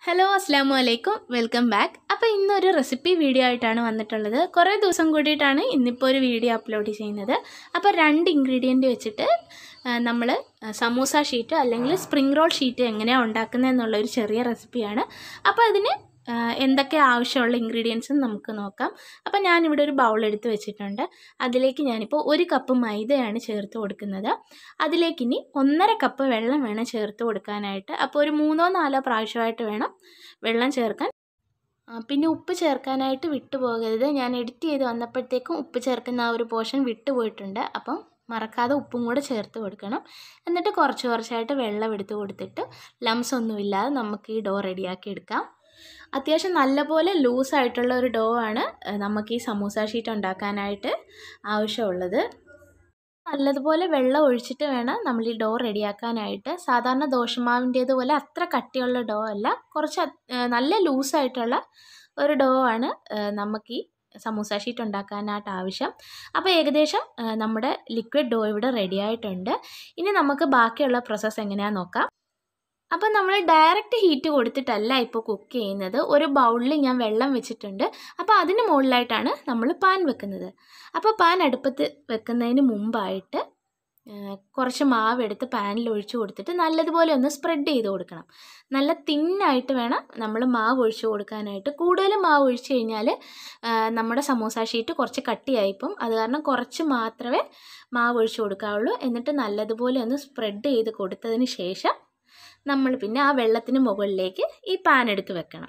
hello അസ്സാം വലൈക്കും welcome back അപ്പോൾ ഇന്നൊരു റെസിപ്പി വീഡിയോ ആയിട്ടാണ് വന്നിട്ടുള്ളത് കുറേ ദിവസം കൂടിയിട്ടാണ് ഇന്നിപ്പോൾ ഒരു വീഡിയോ അപ്ലോഡ് ചെയ്യുന്നത് അപ്പോൾ രണ്ട് ഇൻഗ്രീഡിയൻറ്റ് വെച്ചിട്ട് നമ്മൾ സമൂസ ഷീറ്റ് അല്ലെങ്കിൽ സ്പ്രിംഗ് റോൾ ഷീറ്റ് എങ്ങനെയാണ് ഉണ്ടാക്കുന്നത് എന്നുള്ളൊരു ചെറിയ റെസിപ്പിയാണ് അപ്പോൾ അതിന് ആ, എന്തൊക്കെ ആവശ്യമുള്ള ഇൻഗ്രീഡിയൻസും നമുക്ക് നോക്കാം അപ്പോൾ ഞാനിവിടെ ഒരു ബൗൾ എടുത്ത് വെച്ചിട്ടുണ്ട് അതിലേക്ക് ഞാനിപ്പോൾ ഒരു കപ്പ് മൈദയാണ് ചേർത്ത് കൊടുക്കുന്നത് അതിലേക്ക് ഇനി ഒന്നര കപ്പ് വെള്ളം വേണം ചേർത്ത് കൊടുക്കാനായിട്ട് അപ്പോൾ ഒരു മൂന്നോ നാലോ പ്രാവശ്യമായിട്ട് വേണം വെള്ളം ചേർക്കാൻ ആ, പിന്നെ ഉപ്പ് ചേർക്കാനായിട്ട് വിട്ടുപോകരുത് ഞാൻ എഡിറ്റ് ചെയ്ത് വന്നപ്പോഴത്തേക്കും ഉപ്പ് ചേർക്കുന്ന ആ ഒരു പോർഷൻ വിട്ടുപോയിട്ടുണ്ട് അപ്പം മറക്കാതെ ഉപ്പും കൂടെ ചേർത്ത് കൊടുക്കണം എന്നിട്ട് കുറച്ച് കുറച്ചായിട്ട് വെള്ളം എടുത്ത് കൊടുത്തിട്ട് ലംസ് ഒന്നുമില്ലാതെ നമുക്ക് ഈ ഡോ റെഡിയാക്കി എടുക്കാം അത്യാവശ്യം നല്ലപോലെ ലൂസായിട്ടുള്ള ഒരു ഡോ ആണ് ഏഹ്, നമുക്ക് ഈ സമൂസ ഷീറ്റ് ഉണ്ടാക്കാനായിട്ട് ആവശ്യമുള്ളത് നല്ലതുപോലെ വെള്ളം ഒഴിച്ചിട്ട് വേണം നമ്മൾ ഈ ഡോ റെഡിയാക്കാനായിട്ട് സാധാരണ ദോശമാവിൻ്റേതുപോലെ അത്ര കട്ടിയുള്ള ഡോ അല്ല കുറച്ച് അത്- ഏഹ് നല്ല ലൂസായിട്ടുള്ള ഒരു ഡോ ആണ് ഏഹ് നമുക്ക് ഈ സമൂസ ഷീറ്റ് ഉണ്ടാക്കാനായിട്ട് ആവശ്യം അപ്പോൾ ഏകദേശം ഏഹ് നമ്മുടെ ലിക്വിഡ് ഡോ ഇവിടെ റെഡി ആയിട്ടുണ്ട് ഇനി നമുക്ക് ബാക്കിയുള്ള പ്രോസസ്സ് എങ്ങനെയാണെന്ന് നോക്കാം അപ്പോൾ നമ്മൾ ഡയറക്റ്റ് ഹീറ്റ് കൊടുത്തിട്ടല്ല ഇപ്പോൾ കുക്ക് ചെയ്യുന്നത് ഒരു ബൗളിൽ ഞാൻ വെള്ളം വെച്ചിട്ടുണ്ട് അപ്പോൾ അതിന് മുകളിലായിട്ടാണ് നമ്മൾ പാൻ വെക്കുന്നത് അപ്പോൾ പാൻ അടുപ്പത്ത് വെക്കുന്നതിന് മുമ്പായിട്ട് ആ, കുറച്ച് മാവ് എടുത്ത് പാനിൽ ഒഴിച്ച് കൊടുത്തിട്ട് നല്ലതുപോലെ ഒന്ന് സ്പ്രെഡ് ചെയ്ത് കൊടുക്കണം നല്ല തിന്നായിട്ട് വേണം നമ്മൾ മാവ് ഒഴിച്ച് കൊടുക്കാനായിട്ട് കൂടുതലും മാവ് ഒഴിച്ച് കഴിഞ്ഞാൽ ആ, നമ്മുടെ സമൂസ ഷീറ്റ് കുറച്ച് കട്ടിയായിപ്പം അത് കാരണം കുറച്ച് മാത്രമേ മാവ് ഒഴിച്ച് കൊടുക്കാവുള്ളൂ എന്നിട്ട് നല്ലതുപോലെ ഒന്ന് സ്പ്രെഡ് ചെയ്ത് കൊടുത്തതിന് ശേഷം നമ്മൾ പിന്നെ ആ വെള്ളത്തിന് മുകളിലേക്ക് ഈ പാൻ എടുത്ത് വെക്കണം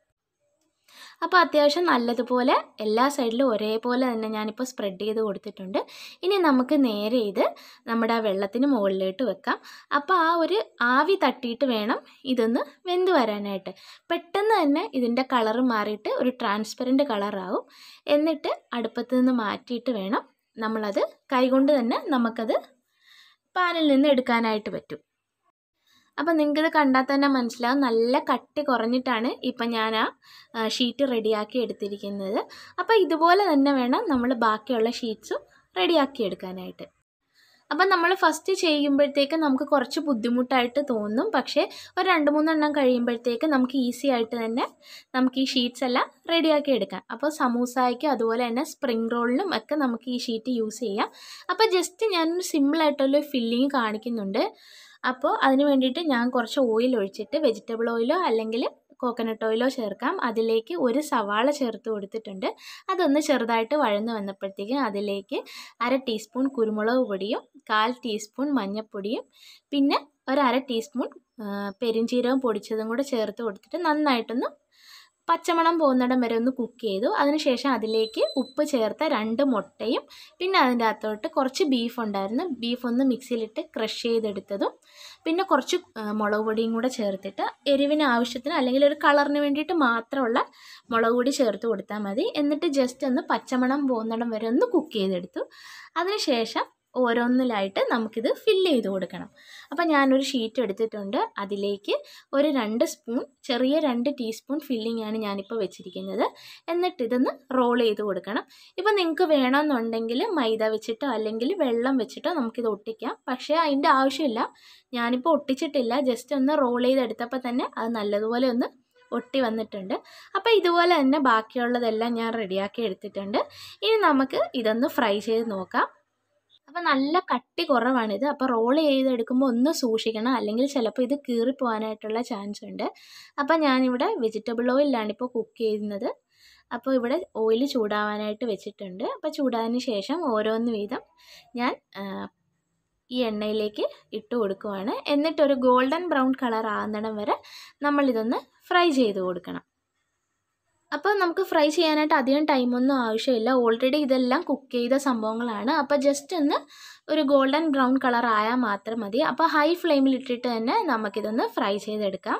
അപ്പോൾ അത്യാവശ്യം നല്ലതുപോലെ എല്ലാ സൈഡിലും ഒരേപോലെ തന്നെ ഞാനിപ്പോൾ സ്പ്രെഡ് ചെയ്ത് കൊടുത്തിട്ടുണ്ട് ഇനി നമുക്ക് നേരെ ഇത് നമ്മുടെ ആ വെള്ളത്തിന് മുകളിലോട്ട് വെക്കാം അപ്പോൾ ആ ഒരു ആവി തട്ടിയിട്ട് വേണം ഇതൊന്ന് വെന്ത് വരാനായിട്ട് പെട്ടെന്ന് തന്നെ ഇതിൻ്റെ കളറ് മാറിയിട്ട് ഒരു ട്രാൻസ്പെറൻറ്റ് കളറാവും എന്നിട്ട് അടുപ്പത്ത് നിന്ന് മാറ്റിയിട്ട് വേണം നമ്മളത് കൈകൊണ്ട് തന്നെ നമുക്കത് പാനിൽ നിന്ന് എടുക്കാനായിട്ട് പറ്റും അപ്പം നിങ്ങൾക്കിത് കണ്ടാൽ തന്നെ മനസ്സിലാവും നല്ല കട്ടി കുറഞ്ഞിട്ടാണ് ഇപ്പം ഞാൻ ആ ഷീറ്റ് റെഡിയാക്കി എടുത്തിരിക്കുന്നത് അപ്പോൾ ഇതുപോലെ തന്നെ വേണം നമ്മൾ ബാക്കിയുള്ള ഷീറ്റ്സും റെഡിയാക്കി എടുക്കാനായിട്ട് അപ്പം നമ്മൾ ഫസ്റ്റ് ചെയ്യുമ്പോഴത്തേക്ക് നമുക്ക് കുറച്ച് ബുദ്ധിമുട്ടായിട്ട് തോന്നും പക്ഷേ ഒരു രണ്ട് മൂന്നെണ്ണം കഴിയുമ്പോഴത്തേക്ക് നമുക്ക് ഈസി ആയിട്ട് തന്നെ നമുക്ക് ഈ ഷീറ്റ്സ് എല്ലാം റെഡിയാക്കി എടുക്കാം അപ്പോൾ സമൂസായ്ക്കും അതുപോലെ തന്നെ സ്പ്രിംഗ് റോളിനും ഒക്കെ നമുക്ക് ഈ ഷീറ്റ് യൂസ് ചെയ്യാം അപ്പോൾ ജസ്റ്റ് ഞാനൊരു സിമ്പിളായിട്ടുള്ള ഫില്ലിങ് കാണിക്കുന്നുണ്ട് അപ്പോൾ അതിന് വേണ്ടിയിട്ട് ഞാൻ കുറച്ച് ഓയിൽ ഒഴിച്ചിട്ട് വെജിറ്റബിൾ ഓയിലോ അല്ലെങ്കിൽ കോക്കനട്ട് ഓയിലോ ചേർക്കാം അതിലേക്ക് ഒരു സവാള ചേർത്ത് കൊടുത്തിട്ടുണ്ട് അതൊന്ന് ചെറുതായിട്ട് വഴന്ന് വന്നപ്പോഴത്തേക്കും അതിലേക്ക് അര ടീസ്പൂൺ കുരുമുളക് പൊടിയും കാൽ ടീസ്പൂൺ മഞ്ഞൾപ്പൊടിയും പിന്നെ ഒരു അര ടീസ്പൂൺ ആ, പെരുംജീരകം പൊടിച്ചതും കൂടെ ചേർത്ത് കൊടുത്തിട്ട് നന്നായിട്ടൊന്ന് പച്ചമണം പോകുന്നിടം വരെ ഒന്ന് കുക്ക് ചെയ്തു അതിനുശേഷം അതിലേക്ക് ഉപ്പ് ചേർത്ത രണ്ട് മുട്ടയും പിന്നെ അതിൻ്റെ അകത്തോട്ട് കുറച്ച് ബീഫ് ഉണ്ടായിരുന്നു ബീഫ് ഒന്ന് മിക്സിയിലിട്ട് ക്രഷ് ചെയ്തെടുത്തതും പിന്നെ കുറച്ച് ആ, മുളക് പൊടിയും കൂടെ ചേർത്തിട്ട് എരിവിന് ആവശ്യത്തിന് അല്ലെങ്കിൽ ഒരു കളറിന് വേണ്ടിയിട്ട് മാത്രമുള്ള മുളക് പൊടി ചേർത്ത് കൊടുത്താൽ മതി എന്നിട്ട് ജസ്റ്റ് ഒന്ന് പച്ചമണം പോകുന്നിടം വരെ ഒന്ന് കുക്ക് ചെയ്തെടുത്തു അതിനുശേഷം ഓരോന്നിലായിട്ട് നമുക്കിത് ഫില്ല് ചെയ്ത് കൊടുക്കണം അപ്പോൾ ഞാനൊരു ഷീറ്റ് എടുത്തിട്ടുണ്ട് അതിലേക്ക് ഒരു രണ്ട് സ്പൂൺ ചെറിയ രണ്ട് ടീസ്പൂൺ ഫില്ലിംഗ് ആണ് ഞാനിപ്പോൾ വെച്ചിരിക്കുന്നത് എന്നിട്ട് ഇതൊന്ന് റോൾ ചെയ്ത് കൊടുക്കണം ഇപ്പോൾ നിങ്ങൾക്ക് വേണമെന്നുണ്ടെങ്കിൽ മൈദ വെച്ചിട്ടോ അല്ലെങ്കിൽ വെള്ളം വെച്ചിട്ടോ നമുക്കിത് ഒട്ടിക്കാം പക്ഷേ അതിൻ്റെ ആവശ്യമില്ല ഞാനിപ്പോൾ ഒട്ടിച്ചിട്ടില്ല ജസ്റ്റ് ഒന്ന് റോൾ ചെയ്തെടുത്തപ്പോൾ തന്നെ അത് നല്ലതുപോലെ ഒന്ന് ഒട്ടി വന്നിട്ടുണ്ട് അപ്പോൾ ഇതുപോലെ തന്നെ ബാക്കിയുള്ളതെല്ലാം ഞാൻ റെഡിയാക്കി എടുത്തിട്ടുണ്ട് ഇനി നമുക്ക് ഇതൊന്ന് ഫ്രൈ ചെയ്ത് നോക്കാം അപ്പോൾ നല്ല കട്ടി കുറവാണിത് അപ്പോൾ റോൾ ചെയ്തെടുക്കുമ്പോൾ ഒന്ന് സൂക്ഷിക്കണം അല്ലെങ്കിൽ ചിലപ്പോൾ ഇത് കീറിപ്പോകാനായിട്ടുള്ള ചാൻസ് ഉണ്ട് അപ്പോൾ ഞാനിവിടെ വെജിറ്റബിൾ ഓയിലാണ് ഇപ്പോൾ കുക്ക് ചെയ്യുന്നത് അപ്പോൾ ഇവിടെ ഓയിൽ ചൂടാവാനായിട്ട് വെച്ചിട്ടുണ്ട് അപ്പോൾ ചൂടാതിന് ശേഷം ഓരോന്ന് വീതം ഞാൻ ആ, ഈ എണ്ണയിലേക്ക് ഇട്ട് കൊടുക്കുവാണ് എന്നിട്ടൊരു ഗോൾഡൻ ബ്രൗൺ കളർ ആകുന്നിടം വരെ നമ്മളിതൊന്ന് ഫ്രൈ ചെയ്ത് കൊടുക്കണം അപ്പോൾ നമുക്ക് ഫ്രൈ ചെയ്യാനായിട്ട് അധികം ടൈമൊന്നും ആവശ്യമില്ല ഓൾറെഡി ഇതെല്ലാം കുക്ക് ചെയ്ത സംഭവങ്ങളാണ് അപ്പോൾ ജസ്റ്റ് ഒന്ന് ഒരു ഗോൾഡൻ ബ്രൗൺ കളർ ആയാൽ മാത്രം മതി അപ്പോൾ ഹൈ ഫ്ലെയിമിൽ ഇട്ടിട്ട് തന്നെ നമുക്കിതൊന്ന് ഫ്രൈ ചെയ്തെടുക്കാം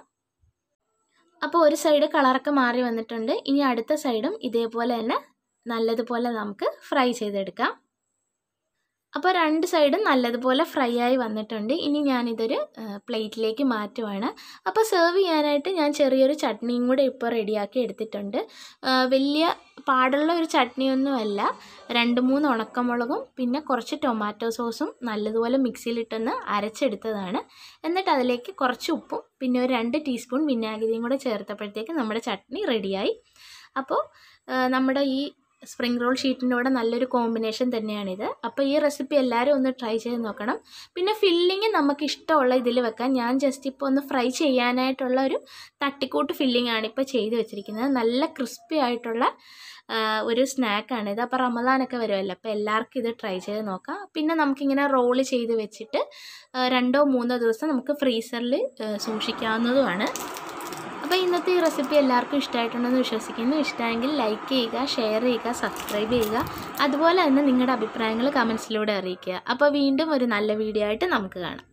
അപ്പോൾ ഒരു സൈഡ് കളറൊക്കെ മാറി വന്നിട്ടുണ്ട് ഇനി അടുത്ത സൈഡും ഇതേപോലെ തന്നെ നല്ലതുപോലെ നമുക്ക് ഫ്രൈ ചെയ്തെടുക്കാം അപ്പോൾ രണ്ട് സൈഡും നല്ലതുപോലെ ഫ്രൈ ആയി വന്നിട്ടുണ്ട് ഇനി ഞാനിതൊരു പ്ലേറ്റിലേക്ക് മാറ്റുവാണ് അപ്പോൾ സെർവ് ചെയ്യാനായിട്ട് ഞാൻ ചെറിയൊരു ചട്നിയും കൂടെ ഇപ്പോൾ റെഡിയാക്കി എടുത്തിട്ടുണ്ട് ആ, വലിയ പാടുള്ള ഒരു ചട്നിയൊന്നുമല്ല രണ്ട് മൂന്ന് ഉണക്കമുളകും പിന്നെ കുറച്ച് ടൊമാറ്റോ സോസും നല്ലതുപോലെ മിക്സിയിലിട്ടൊന്ന് അരച്ചെടുത്തതാണ് എന്നിട്ട് അതിലേക്ക് കുറച്ച് ഉപ്പും പിന്നെ ഒരു രണ്ട് ടീസ്പൂൺ വിനാഗിരിയും കൂടെ ചേർത്തപ്പോഴത്തേക്ക് നമ്മുടെ ചട്നി റെഡിയായി അപ്പോൾ ആ, നമ്മുടെ ഈ സ്പ്രിംഗ് റോൾ ഷീറ്റിൻ്റെ കൂടെ നല്ലൊരു കോമ്പിനേഷൻ തന്നെയാണിത് അപ്പോൾ ഈ റെസിപ്പി എല്ലാവരും ഒന്ന് ട്രൈ ചെയ്ത് നോക്കണം പിന്നെ ഫില്ലിങ് നമുക്ക് ഇഷ്ടമുള്ള ഇതിൽ വെക്കാം ഞാൻ ജസ്റ്റ് ഇപ്പോൾ ഒന്ന് ഫ്രൈ ചെയ്യാനായിട്ടുള്ള ഒരു തട്ടിക്കൂട്ട് ഫില്ലിംഗ് ആണ് ഇപ്പോൾ ചെയ്ത് വെച്ചിരിക്കുന്നത് നല്ല ക്രിസ്പി ആയിട്ടുള്ള ആ, ഒരു സ്നാക്കാണിത് അപ്പോൾ റമദാനൊക്കെ വരുമല്ലോ അപ്പോൾ എല്ലാവർക്കും ഇത് ട്രൈ ചെയ്ത് നോക്കാം പിന്നെ നമുക്കിങ്ങനെ റോള് ചെയ്ത് വെച്ചിട്ട് ആ, രണ്ടോ മൂന്നോ ദിവസം നമുക്ക് ഫ്രീസറിൽ സൂക്ഷിക്കാവുന്നതുമാണ് അപ്പോൾ ഇന്നത്തെ ഈ റെസിപ്പി എല്ലാവർക്കും ഇഷ്ടമായിട്ടുണ്ടെന്ന് വിശ്വസിക്കുന്നു ഇഷ്ടമെങ്കിൽ ലൈക്ക് ചെയ്യുക ഷെയർ ചെയ്യുക സബ്സ്ക്രൈബ് ചെയ്യുക അതുപോലെ തന്നെ നിങ്ങളുടെ അഭിപ്രായങ്ങൾ കമൻസിലൂടെ അറിയിക്കുക അപ്പോൾ വീണ്ടും ഒരു നല്ല വീഡിയോ ആയിട്ട് നമുക്ക് കാണാം